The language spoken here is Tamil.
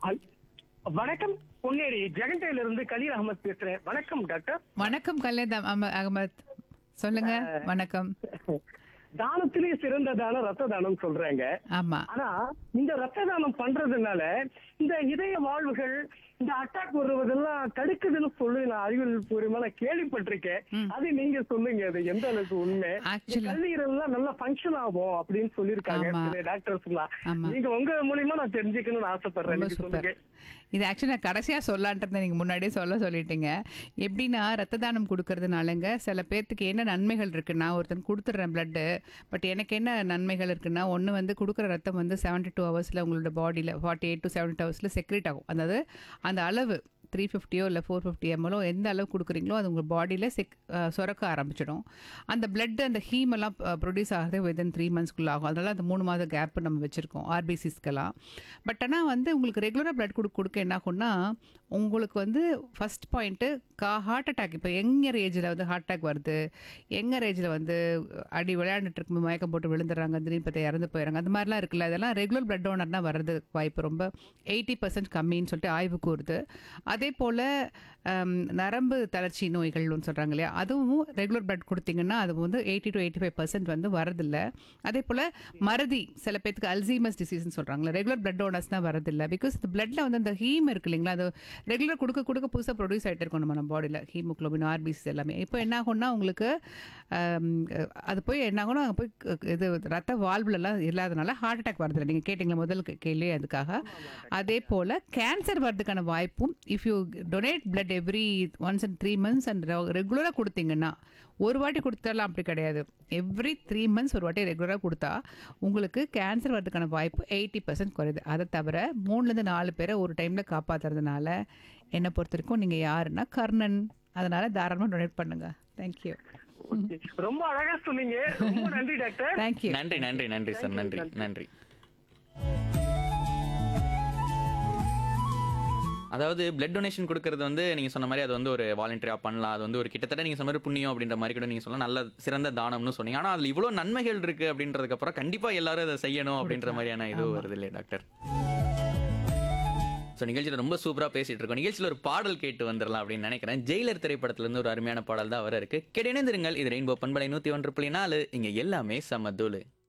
அல்- வணக்கம் பொன்னேரி ஜெகண்டையில இருந்து கலீல் அகமது பேசுறேன் வணக்கம் டாக்டர் வணக்கம் கல்யாத் அம- அகமத் சொல்லுங்க வணக்கம் தானத்திலே சிறந்த தானம் ரத்த தானம் சொல்றாங்க ஆமா ஆனா இந்த ரத்த தானம் பண்றதுனால இந்த இதய வாழ்வுகள் இந்த அட்டாக் வருவதெல்லாம் தடுக்குதுன்னு சொல்லி நான் அறிவியல் பூர்வமா நான் கேள்விப்பட்டிருக்கேன் அது நீங்க சொல்லுங்க அது எந்த அளவுக்கு உண்மை Actually- கல்லீரல் எல்லாம் நல்லா ஃபங்க்ஷன் ஆகும் அப்படின்னு சொல்லியிருக்காங்க ஆமா. சில டாக்டர்ஸ் எல்லாம் ஆமா. நீங்க உங்க மூலியமா நான் தெரிஞ்சுக்கணும்னு ஆசைப்படுறேன் ரொம்ப நீங்க சூப்பர் சொல்லுங்க இது ஆக்சுவலி நான் கடைசியாக சொல்லான்றது நீங்கள் முன்னாடியே சொல்ல சொல்லிட்டீங்க எப்படின்னா ரத்த தானம் கொடுக்கறதுனாலங்க சில பேர்த்துக்கு என்ன நன்மைகள் இருக்குன்னா ஒருத்தன் கொடுத்துட்றேன் பிளட்டு பட் எனக்கு என்ன நன்மைகள் இருக்குன்னா ஒன்று வந்து கொடுக்குற ரத்தம் வந்து செவன்டி டூ ஹவர்ஸில் உங்களோட பாடியில் ஃபார்ட்டி எயிட் டு செவன்டி ஹவர்ஸில் செக்ரேட் ஆகும் அதாவது அந்த அளவு த்ரீ ஃபிஃப்டியோ இல்லை ஃபோர் ஃபிஃப்டி எம்எலோ எந்த அளவு கொடுக்குறீங்களோ அது உங்கள் பாடியில் செக் அஹ், சுரக்க ஆரம்பிச்சிடும் அந்த blood அந்த ஹீம் எல்லாம் ப்ரொடியூஸ் ஆகிறது வித்தின் த்ரீ மந்த்ஸ்க்குள்ள ஆகும் அதனால அந்த மூணு மாத கேப் நம்ம வச்சுருக்கோம் ஆர்பிசிஸ்க்கெல்லாம் பட் ஆனால் வந்து உங்களுக்கு ரெகுலராக blood கொடுக்க கொடுக்க என்ன ஆகும்னா உங்களுக்கு வந்து ஃபஸ்ட் பாயிண்ட்டு கா ஹார்ட் அட்டாக் இப்போ எங்கர் ஏஜில் வந்து ஹார்ட் அட்டாக் வருது எங்கர் ஏஜில் வந்து அடி விளையாண்டுட்டு இருக்கும்போது மயக்கம் போட்டு விழுந்துடுறாங்க திடீர்னு பார்த்தா இறந்து போயிடுறாங்க அந்த மாதிரிலாம் இருக்குல்ல அதெல்லாம் ரெகுலர் பிளட் டோனர்னா வர்றது வாய்ப்பு ரொம்ப எயிட்டி பர்சன்ட் கம்மின்னு சொல்லிட்டு ஆய்வு கூறுது அதே போல் நரம்பு தளர்ச்சி நோய்கள்னு சொல்கிறாங்க இல்லையா அதுவும் ரெகுலர் பிளட் கொடுத்தீங்கன்னா அது வந்து eighty to eighty five percent வந்து வரதில்ல அதே போல் மறதி சில பேத்துக்கு அல்சீமஸ் டிசீஸ்னு சொல்கிறாங்களே ரெகுலர் பிளட் டோனர்ஸ் தான் வரதில்லை பிகாஸ் இந்த பிளட்டில் வந்து அந்த ஹீம் இருக்கு இல்லைங்களா அது ரெகுலர் கொடுக்க கொடுக்க புதுசாக ப்ரொடியூஸ் ஆகிட்டு இருக்கும் நம்ம பாடியில் ஹீமோக்ளோபின் ஆர்பிசிஸ் எல்லாமே இப்போ என்ன ஆகும்னா உங்களுக்கு ஆம், அது போய் என்ன ஆகும்னா அங்கே போய் க- இது ரத்த வாழ்வுலலாம் இல்லாதனால ஹார்ட் அட்டாக் வருதில்ல நீங்கள் கேட்டிங்களா முதல் கே- கேள்வி அதுக்காக அதே போல் கேன்சர் வர்றதுக்கான வாய்ப்பும் if you donate blood every once and three months and ரெகுலராக கொடுத்தீங்கன்னா ஒரு வாட்டி கொடுத்தாலாம் அப்படி கிடையாது எவ்ரி த்ரீ மந்த்ஸ் ஒரு வாட்டி ரெகுலராக கொடுத்தா உங்களுக்கு கேன்சர் வர்றதுக்கான வாய்ப்பு எயிட்டி பர்சன்ட் குறையுது அதை தவிர மூணுலேருந்து நாலு பேரை ஒரு டைமில் காப்பாற்றுறதுனால என்னை பொறுத்த வரைக்கும் நீங்கள் யாருன்னா கர்ணன் அதனால் தாராளமாக டொனேட் பண்ணுங்கள் தேங்க்யூ Okay. ரொம்ப அழகா சொன்னீங்க ரொம்ப நன்றி டாக்டர் தேங்க்யூ நன்றி நன்றி நன்றி சார் நன்றி நன்றி அதாவது பிளட் டொனேஷன் கொடுக்கறது வந்து நீங்க சொன்ன மாதிரி அது வந்து ஒரு வாலண்டியரா பண்ணலாம் அது வந்து ஒரு கிட்டத்தட்ட நீங்க சொன்ன மாதிரி புண்ணியம் அப்படின்ற மாதிரி கூட நீங்க சொல்லலாம் நல்ல சிறந்த தானம்னு சொன்னீங்க ஆனா அதுல இவ்வளவு நன்மைகள் இருக்கு அப்படின்றதுக்கு அப்புறம் கண்டிப்பா எல்லாரும் அதை செய்யணும் அப்படின்ற மாதிரியான இது வருது இல்லையா டாக்டர் ஸோ நிகழ்ச்சியில் ரொம்ப சூப்பராக பேசிட்டு இருக்கோம் நிகழ்ச்சியில் ஒரு பாடல் கேட்டு வந்துடலாம் அப்படின்னு நினைக்கிறேன் ஜெயிலர் திரைப்படத்திலிருந்து ஒரு அருமையான பாடல் தான் வர இருக்கு கிடைந்திருங்கள் இது ரெயின்போ பண்பலை நூற்றி ஒன்று புள்ளி நாலு இங்கே எல்லாமே சமதூளு